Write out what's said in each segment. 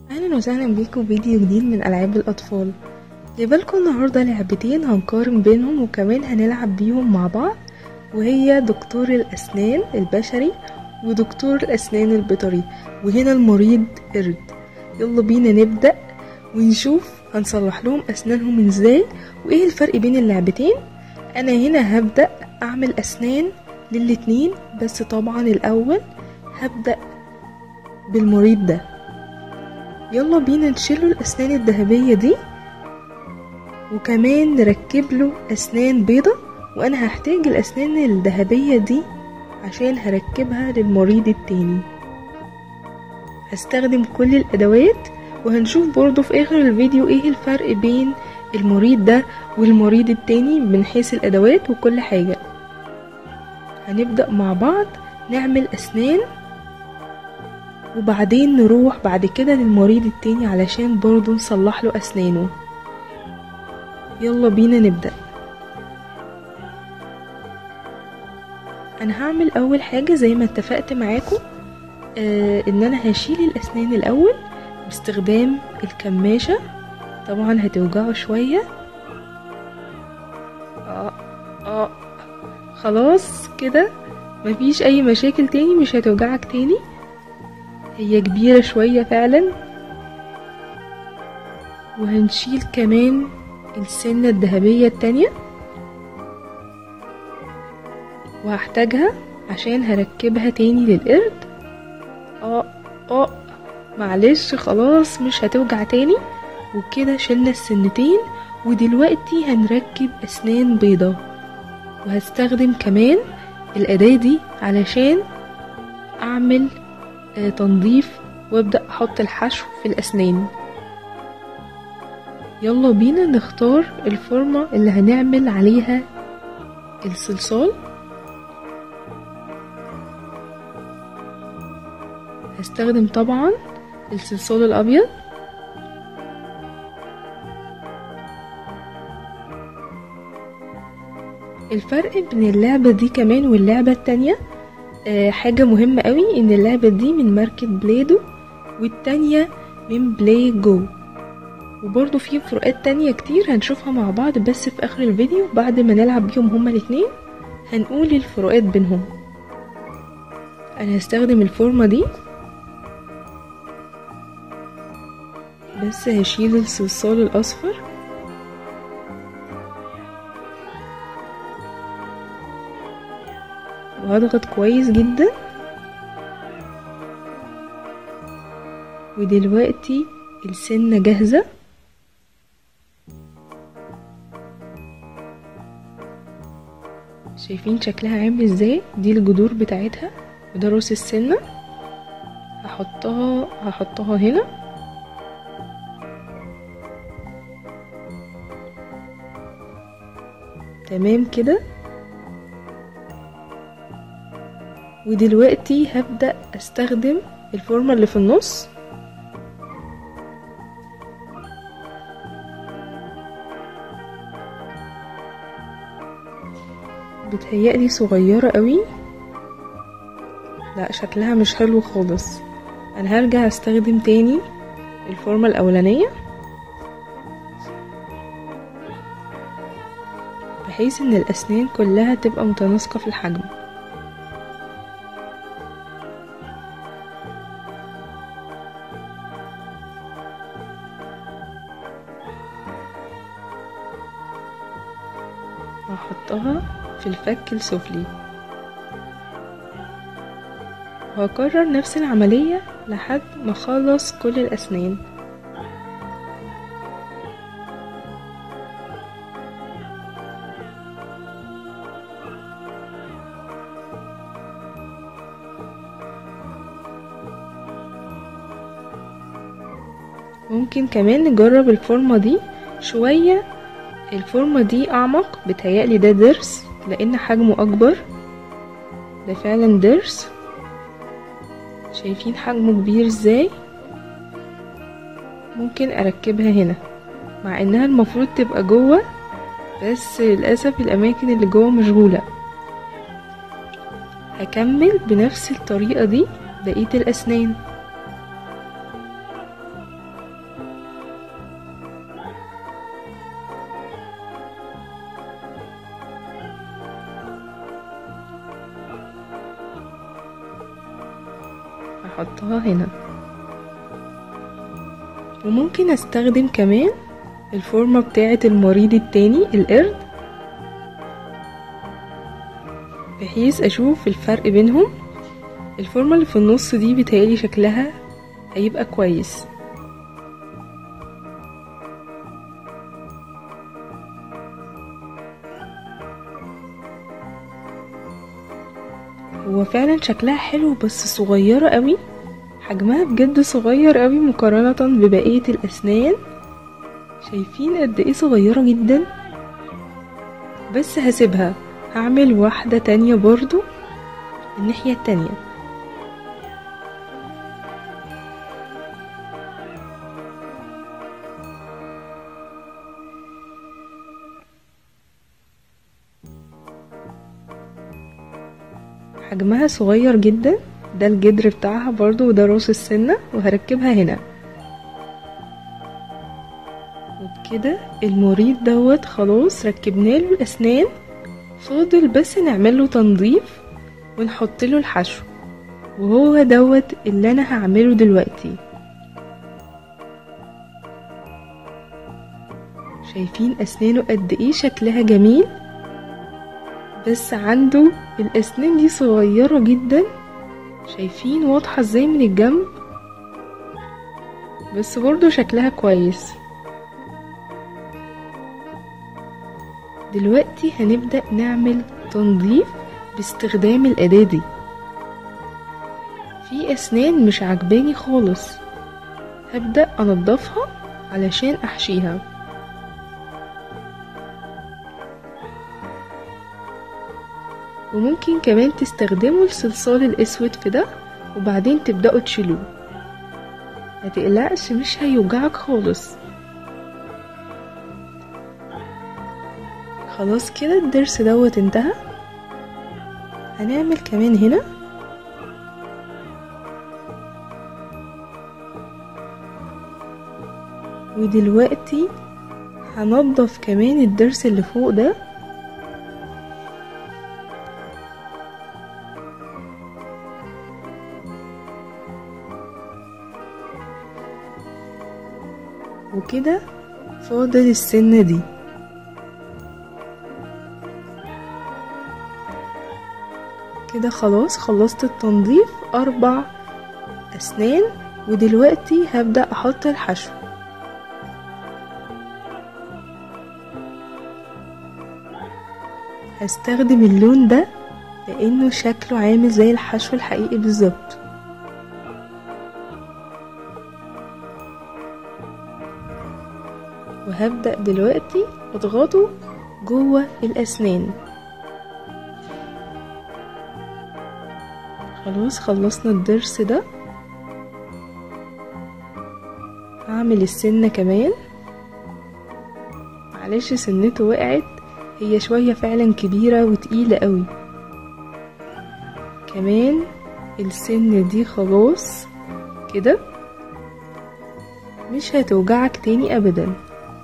اهلا وسهلا بيكم فيديو جديد من العاب الاطفال جايبالكم النهارده لعبتين هنقارن بينهم وكمان هنلعب بيهم مع بعض وهي دكتور الاسنان البشري ودكتور الاسنان البيطري وهنا المريض قرد يلا بينا نبدا ونشوف هنصلح لهم اسنانهم ازاي وايه الفرق بين اللعبتين انا هنا هبدا اعمل اسنان للاتنين بس طبعا الاول هبدا بالمريض ده يلا بينا نشيله الأسنان الذهبية دي وكمان نركب له أسنان بيضة وأنا هحتاج الأسنان الذهبية دي عشان هركبها للمريض التاني هستخدم كل الأدوات وهنشوف برضو في آخر الفيديو ايه الفرق بين المريض ده والمريض التاني من حيث الأدوات وكل حاجة هنبدأ مع بعض نعمل أسنان وبعدين نروح بعد كده للمريض التاني علشان برضو نصلح له أسنانه يلا بينا نبدأ أنا هعمل أول حاجة زي ما اتفقت معاكم آه إن أنا هشيل الأسنان الأول باستخدام الكماشة طبعا هتوجعه شوية آه آه خلاص كده مفيش أي مشاكل تاني مش هتوجعك تاني هي كبيرة شوية فعلا وهنشيل كمان السنة الذهبية التانية وهحتاجها عشان هركبها تاني للقرد اه اه معلش خلاص مش هتوجع تاني وكده شلنا السنتين ودلوقتي هنركب اسنان بيضة وهستخدم كمان الأداة دي علشان أعمل تنظيف وابدأ احط الحشو في الاسنان يلا بينا نختار الفورمة اللي هنعمل عليها الصلصال هستخدم طبعا الصلصال الابيض الفرق بين اللعبة دي كمان واللعبة التانية أه حاجة مهمة قوي ان اللعبة دي من ماركة بليدو والتانية من بلاي جو وبرضو في فروقات تانية كتير هنشوفها مع بعض بس في اخر الفيديو بعد ما نلعب بيهم هما الاتنين هنقول الفروقات بينهم انا هستخدم الفورمة دي بس هشيل الصلصال الاصفر وهضغط كويس جدا ودلوقتي السنة جاهزة شايفين شكلها عامل ازاي دي الجذور بتاعتها وده راس السنة هحطها هحطها هنا تمام كده ودلوقتي هبدأ استخدم الفورمة اللي في النص بتهيألي صغيرة قوي لا شكلها مش حلو خالص انا هرجع استخدم تاني الفورمة الاولانية بحيث ان الاسنان كلها تبقى متناسقة في الحجم هحطها في الفك السفلي وهكرر نفس العملية لحد ما اخلص كل الأسنان ممكن كمان نجرب الفورمة دي شوية الفورمة دي أعمق بتهيألي ده ضرس لأن حجمه أكبر ده فعلا ضرس شايفين حجمه كبير ازاي ممكن أركبها هنا مع إنها المفروض تبقى جوه بس للأسف الأماكن اللي جوه مشغولة هكمل بنفس الطريقة دي بقية الأسنان نحطها هنا وممكن استخدم كمان الفورمة بتاعة المريض التاني القرد بحيث اشوف الفرق بينهم الفورمة اللي في النص دي بتهيألي شكلها هيبقى كويس هو فعلا شكلها حلو بس صغيرة قوي حجمها بجد صغير قوي مقارنة ببقية الأسنان شايفين قد ايه صغيرة جدا بس هسيبها هعمل واحدة تانية برضو الناحية التانية حجمها صغير جدا ده الجدر بتاعها برضو وده راس السنة وهركبها هنا وبكده المريض دوت خلاص ركبنا له الأسنان فاضل بس نعمله تنظيف ونحط له الحشو وهو دوت اللي انا هعمله دلوقتي شايفين اسنانه قد ايه شكلها جميل بس عنده الاسنان دي صغيرة جدا شايفين واضحة ازاي من الجنب بس برضو شكلها كويس دلوقتي هنبدأ نعمل تنظيف باستخدام الأداة دي في أسنان مش عجباني خالص هبدأ أنضفها علشان أحشيها وممكن كمان تستخدموا الصلصال الأسود في ده وبعدين تبدأوا تشيلوه متقلقش مش هيوجعك خالص خلاص كده الضرس دوت انتهى هنعمل كمان هنا ودلوقتي هنضف كمان الضرس اللي فوق ده وكده فاضل السنة دي كده خلاص خلصت التنظيف أربع أسنان ودلوقتي هبدأ أحط الحشو هستخدم اللون ده لأنه شكله عامل زي الحشو الحقيقي بالظبط وهبدأ دلوقتي أضغطه جوه الأسنان خلاص خلصنا الضرس ده هعمل السنة كمان معلش سنته وقعت هي شوية فعلا كبيرة وتقيلة قوي كمان السن دي خلاص كده مش هتوجعك تاني ابدا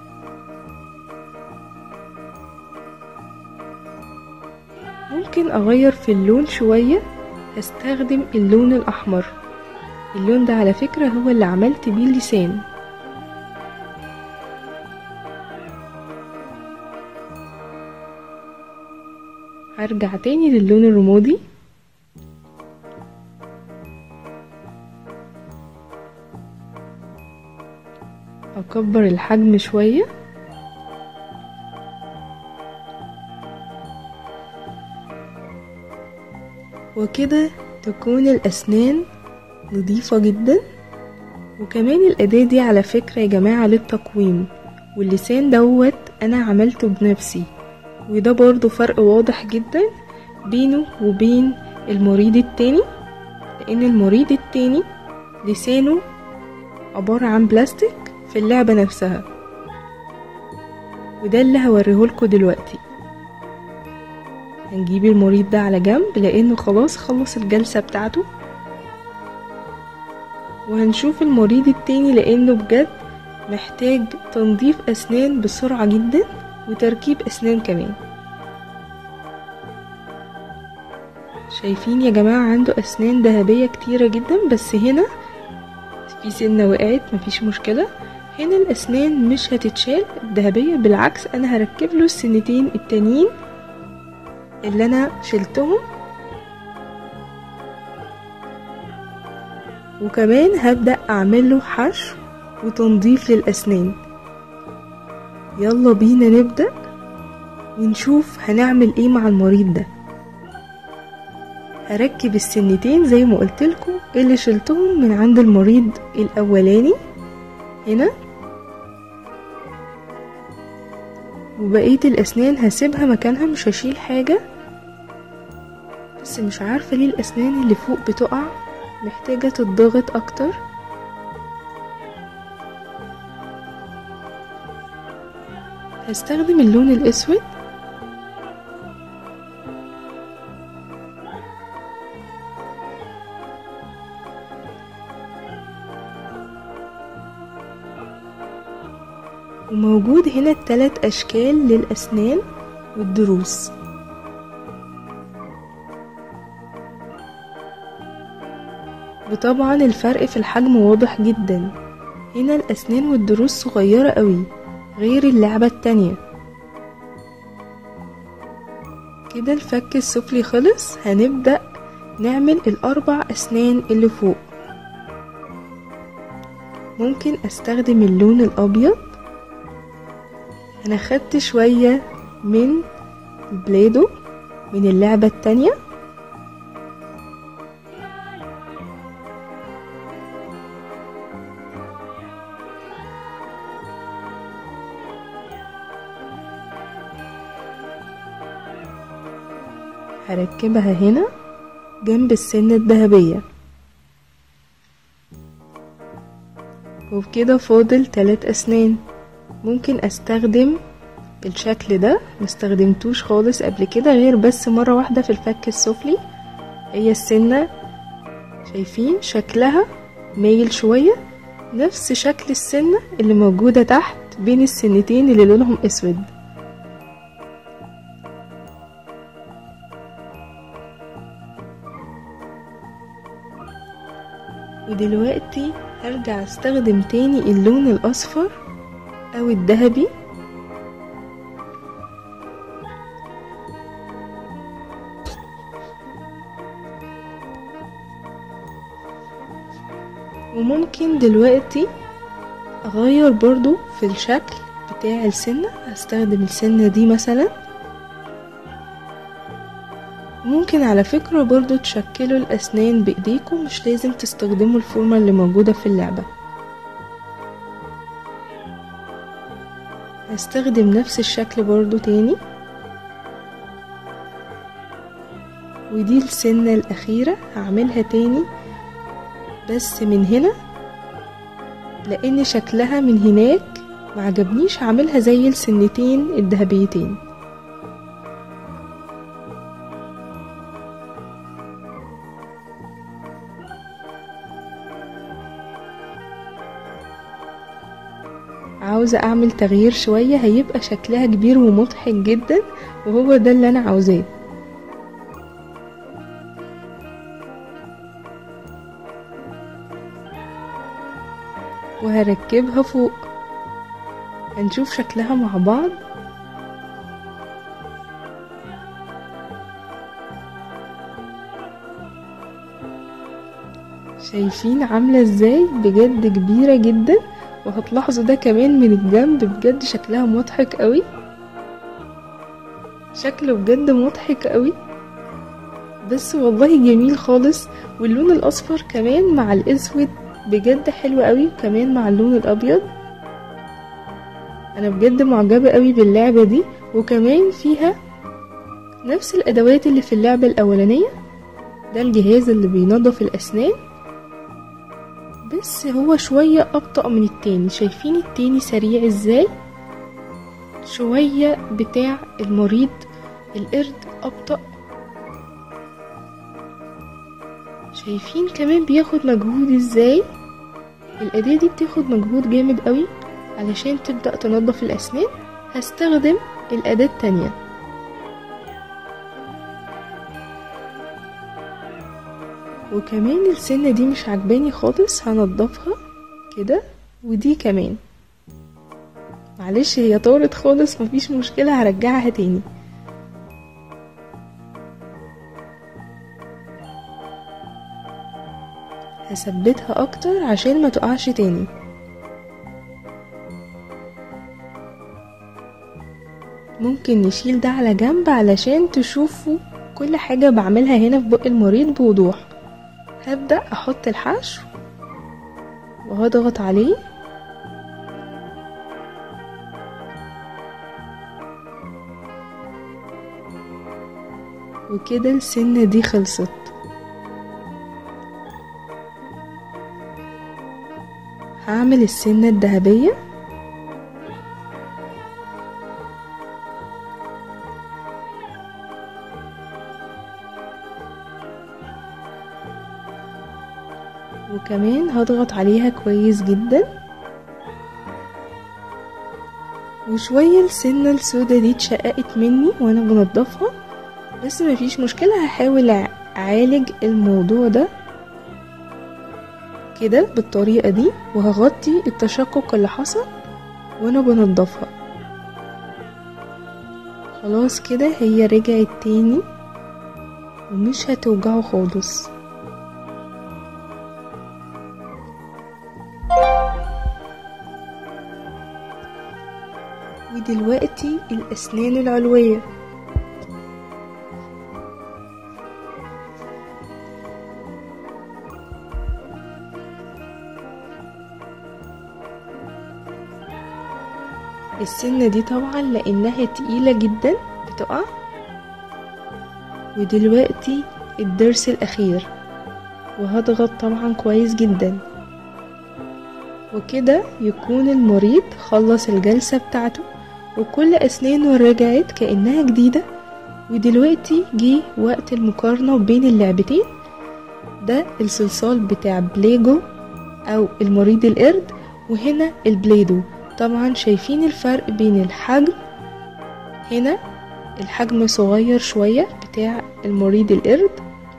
ممكن اغير في اللون شوية هستخدم اللون الاحمر اللون ده على فكرة هو اللي عملت بيه اللسان هرجع تاني للون الرمادي اكبر الحجم شوية وكده تكون الاسنان نظيفة جدا وكمان الأداة دي على فكرة يا جماعة للتقويم واللسان دوت أنا عملته بنفسي وده برضو فرق واضح جدا بينه وبين المريض التاني لأن المريض التاني لسانه عبارة عن بلاستيك في اللعبة نفسها وده اللي هوريهولكوا دلوقتي هنجيب المريض ده على جنب لأنه خلاص خلص الجلسة بتاعته وهنشوف المريض التاني لأنه بجد محتاج تنظيف أسنان بسرعة جدا وتركيب أسنان كمان شايفين يا جماعة عنده أسنان ذهبية كتيرة جدا بس هنا في سنة وقعت مفيش مشكلة هنا الأسنان مش هتتشال ذهبية بالعكس أنا هركب له السنتين التانيين اللي أنا شلتهم وكمان هبدأ أعمل له حشو وتنظيف للأسنان يلا بينا نبدأ ونشوف هنعمل ايه مع المريض ده هركب السنتين زي ما قلتلكم اللي شلتهم من عند المريض الاولاني هنا وبقية الاسنان هسيبها مكانها مش هشيل حاجة بس مش عارفة ليه الاسنان اللي فوق بتقع محتاجة تتضغط اكتر هستخدم اللون الاسود وموجود هنا التلات أشكال للأسنان والضروس وطبعا الفرق في الحجم واضح جدا هنا الأسنان والضروس صغيرة قوي غير اللعبة التانية كده الفك السفلي خلص هنبدأ نعمل الأربع أسنان اللي فوق ممكن أستخدم اللون الأبيض أنا خدت شوية من البليدو من اللعبة التانية هركبها هنا جنب السن الذهبية وبكده فاضل تلات أسنان ممكن أستخدم الشكل ده مستخدمتوش خالص قبل كده غير بس مرة واحدة في الفك السفلي هي السنة شايفين شكلها مايل شوية نفس شكل السنة اللي موجودة تحت بين السنتين اللي لونهم اسود ودلوقتي هرجع استخدم تاني اللون الاصفر او الذهبي وممكن دلوقتي اغير برضو في الشكل بتاع السنة هستخدم السنة دي مثلا ممكن على فكرة برضو تشكلوا الأسنان بإيديكم مش لازم تستخدموا الفورمة اللي موجودة في اللعبة هستخدم نفس الشكل برضو تاني ودي السنة الأخيرة هعملها تاني بس من هنا لأن شكلها من هناك معجبنيش هعملها زي السنتين الذهبيتين عاوزة اعمل تغيير شوية هيبقى شكلها كبير ومضحك جدا وهو ده اللي انا عاوزاه وهركبها فوق هنشوف شكلها مع بعض شايفين عاملة ازاي بجد كبيرة جدا وهتلاحظوا ده كمان من الجنب بجد شكلها مضحك قوي شكله بجد مضحك قوي بس والله جميل خالص واللون الاصفر كمان مع الاسود بجد حلو قوي كمان مع اللون الابيض انا بجد معجبة قوي باللعبة دي وكمان فيها نفس الادوات اللي في اللعبة الاولانية ده الجهاز اللي بينظف الاسنان بس هو شوية أبطأ من التاني شايفين التاني سريع ازاي شوية بتاع المريض القرد أبطأ شايفين كمان بياخد مجهود ازاي الأداة دي بتاخد مجهود جامد قوي علشان تبدأ تنظف الأسنان هستخدم الأداة التانية وكمان السنة دي مش عجباني خالص هنضفها كده ودي كمان معلش هي طارت خالص مفيش مشكلة هرجعها تاني هثبتها اكتر عشان ما تقعش تاني ممكن نشيل ده على جنب علشان تشوفوا كل حاجة بعملها هنا في بق المريض بوضوح هبدأ احط الحشو وهضغط عليه وكده السنة دي خلصت هعمل السنة الذهبية وكمان هضغط عليها كويس جدا وشوية السنة السودا دي اتشققت مني وانا بنضفها بس مفيش مشكلة هحاول اعالج الموضوع ده كده بالطريقة دي وهغطي التشقق اللي حصل وانا بنضفها خلاص كده هي رجعت تاني ومش هتوجعه خالص ودلوقتي الأسنان العلوية السنة دي طبعا لأنها تقيلة جدا بتقع ودلوقتي الضرس الأخير وهضغط طبعا كويس جدا وكده يكون المريض خلص الجلسة بتاعته وكل أسنانه رجعت كأنها جديدة ودلوقتي جه وقت المقارنة بين اللعبتين ده الصلصال بتاع بليجو أو المريض القرد وهنا البليدو طبعا شايفين الفرق بين الحجم هنا الحجم صغير شوية بتاع المريض القرد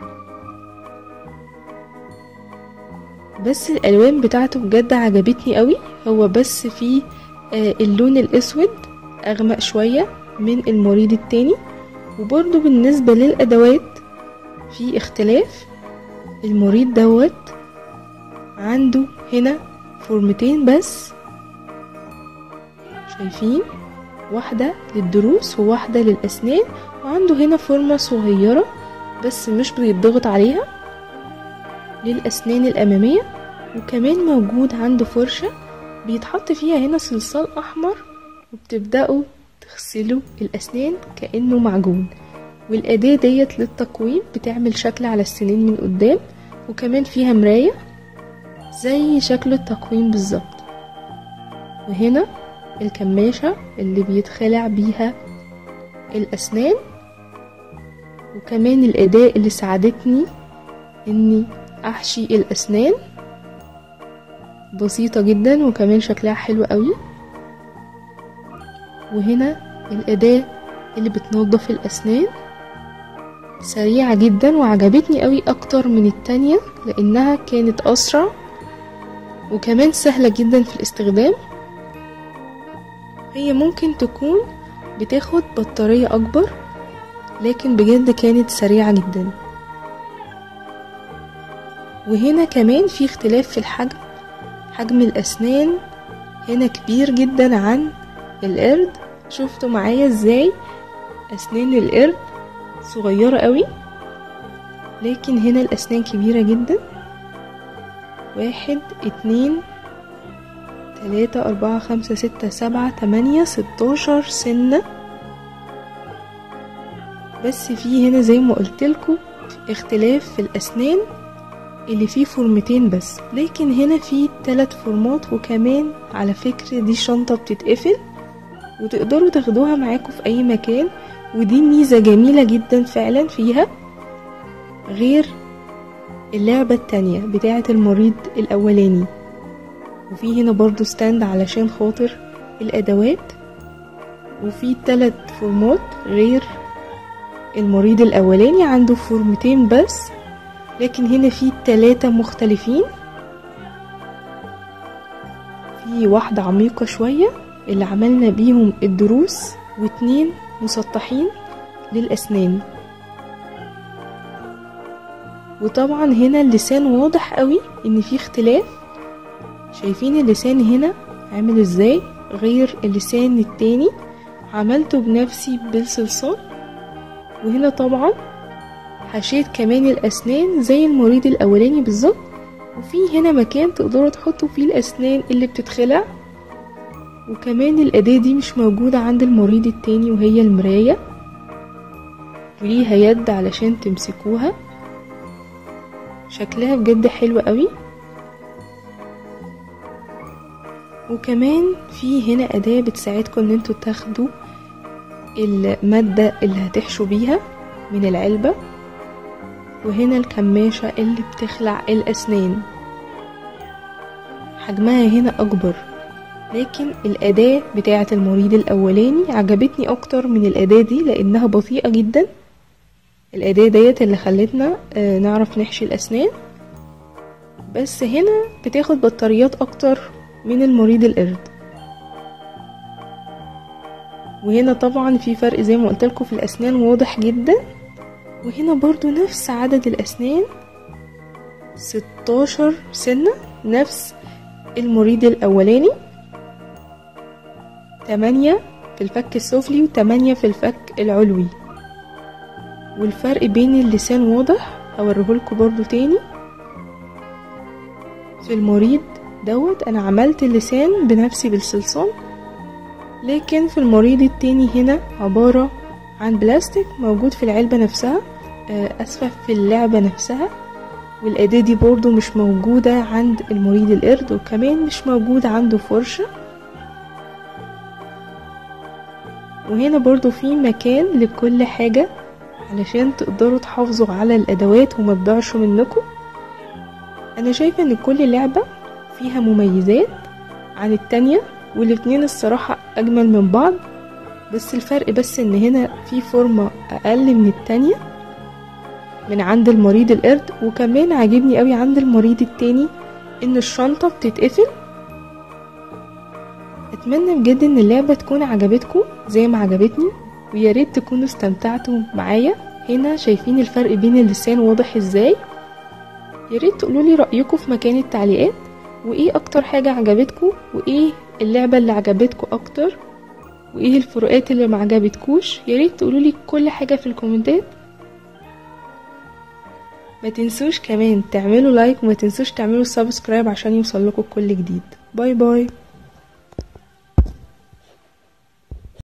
بس الالوان بتاعته بجد عجبتني قوي هو بس فيه آه اللون الاسود اغمق شوية من المريض التاني وبرضو بالنسبة للادوات في اختلاف المريض دوت عنده هنا فورمتين بس شايفين واحدة للدروس وواحدة للأسنان وعنده هنا فورمة صغيرة بس مش بيتضغط عليها للأسنان الأمامية وكمان موجود عنده فرشة بيتحط فيها هنا صلصال أحمر وبتبدأوا تغسلوا الأسنان كأنه معجون والأداة ديت للتقويم بتعمل شكل على السنين من قدام وكمان فيها مراية زي شكل التقويم بالظبط وهنا الكماشة اللي بيتخلع بيها الأسنان وكمان الأداة اللي ساعدتني إني أحشي الأسنان بسيطة جدا وكمان شكلها حلو قوي وهنا الأداة اللي بتنظف الأسنان سريعة جدا وعجبتني قوي أكتر من التانية لأنها كانت أسرع وكمان سهلة جدا في الاستخدام هي ممكن تكون بتاخد بطارية أكبر لكن بجد كانت سريعة جدا وهنا كمان في اختلاف في الحجم حجم الأسنان هنا كبير جدا عن القرد شفتوا معايا ازاي أسنان القرد صغيرة قوي لكن هنا الأسنان كبيرة جدا واحد اتنين تلاتة أربعة خمسة ستة سبعة تمانية ستاشر سنة بس في هنا زي ما قلتلكوا اختلاف في الأسنان اللي فيه فورمتين بس لكن هنا في تلات فورمات وكمان على فكرة دي شنطة بتتقفل وتقدروا تاخدوها معاكم في أي مكان ودي ميزة جميلة جدا فعلا فيها غير اللعبة التانية بتاعة المريض الأولاني وفي هنا برضو ستاند علشان خاطر الأدوات وفي تلات فورمات غير المريض الأولاني عنده فورمتين بس لكن هنا في تلاتة مختلفين في واحدة عميقة شوية اللي عملنا بيهم الدروس واتنين مسطحين للأسنان وطبعا هنا اللسان واضح قوي ان في اختلاف شايفين اللسان هنا عامل ازاي غير اللسان التاني عملته بنفسي بالصلصال وهنا طبعا حشيت كمان الأسنان زي المريض الأولاني بالظبط وفي هنا مكان تقدروا تحطوا فيه الأسنان اللي بتتخلع وكمان الأداة دي مش موجودة عند المريض التاني وهي المراية وليها يد علشان تمسكوها شكلها بجد حلو قوي وكمان في هنا أداة بتساعدكم ان انتوا تاخدوا المادة اللي هتحشوا بيها من العلبة وهنا الكماشة اللي بتخلع الأسنان حجمها هنا أكبر لكن الأداة بتاعة المريض الأولاني عجبتني أكتر من الأداة دي لأنها بطيئة جدا الأداة ديت اللي خلتنا آه، نعرف نحشي الأسنان بس هنا بتاخد بطاريات أكتر من المريض القرد وهنا طبعا في فرق زي ما قلت لكم في الأسنان واضح جدا وهنا برضو نفس عدد الأسنان ستاشر سنة نفس المريض الأولاني تمانية في الفك السفلي وتمانية في الفك العلوي والفرق بين اللسان واضح هوريهولكوا برضو تاني في المريض دوت انا عملت اللسان بنفسي بالصلصال لكن في المريض التاني هنا عبارة عن بلاستيك موجود في العلبة نفسها آه، اسفة في اللعبة نفسها والأداة دي برضو مش موجودة عند المريض القرد وكمان مش موجود عنده فرشة وهنا برضو في مكان لكل حاجة علشان تقدروا تحافظوا على الأدوات وما تضيعش منكم أنا شايفة إن كل لعبة فيها مميزات عن التانية والاتنين الصراحة أجمل من بعض بس الفرق بس إن هنا في فورمة أقل من التانية من عند المريض القرد وكمان عاجبني قوي عند المريض التاني إن الشنطة بتتقفل اتمنى بجد ان اللعبة تكون عجبتكم زي ما عجبتني ويا ريت تكونوا استمتعتوا معايا هنا شايفين الفرق بين اللسان واضح ازاي يا ريت تقولوا لي رايكم في مكان التعليقات وايه اكتر حاجه عجبتكم وايه اللعبه اللي عجبتكم اكتر وايه الفروقات اللي ما عجبتكوش يا ريت تقولوا لي كل حاجه في الكومنتات ما تنسوش كمان تعملوا لايك وما تنسوش تعملوا سبسكرايب عشان يوصل لكم كل جديد باي باي